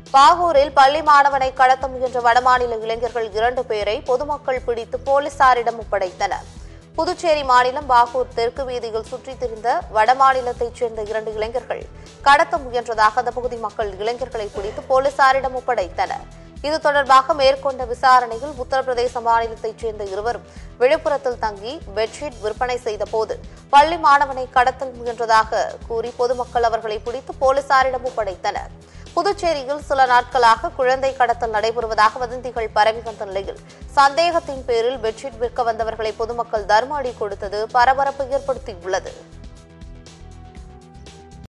பாகூரில் பள்ளி மாணவனை கடத்த முயன்ற வடமாநில இளைஞர்கள் இரண்டு பேரை பொதுமக்கள் பிடித்து போலீசாரிடம் ஒப்படைத்தனர் புதுச்சேரி மாநிலம் பாகூர் தெற்கு வீதியில் சுற்றித் திரிந்த வடமாநிலத்தைச் சேர்ந்த இரண்டு இளைஞர்கள் கடத்த முயன்றதாக அந்த பகுதி மக்கள் இளைஞர்களை பிடித்து போலீசாரிடம் ஒப்படைத்தனர் இது தொடர்பாக மேற்கொண்ட விசாரணையில் உத்தரப்பிரதேச மாநிலத்தைச் சேர்ந்த இருவரும் விழுப்புரத்தில் தங்கி பெட்ஷீட் விற்பனை செய்த போது பள்ளி மாணவனை கடத்தல் முயன்றதாக கூறி பொதுமக்கள் அவர்களை பிடித்து போலீசாரிடம் ஒப்படைத்தனர் புதுச்சேரியில் சில நாட்களாக குழந்தை கடத்தல் நடைபெறுவதாக வதந்திகள் பரவி வந்த நிலையில் சந்தேகத்தின் பேரில் பெட்ஷீட் விற்க வந்தவர்களை பொதுமக்கள் தர்ம அடி கொடுத்தது பரபரப்பு ஏற்படுத்தியுள்ளது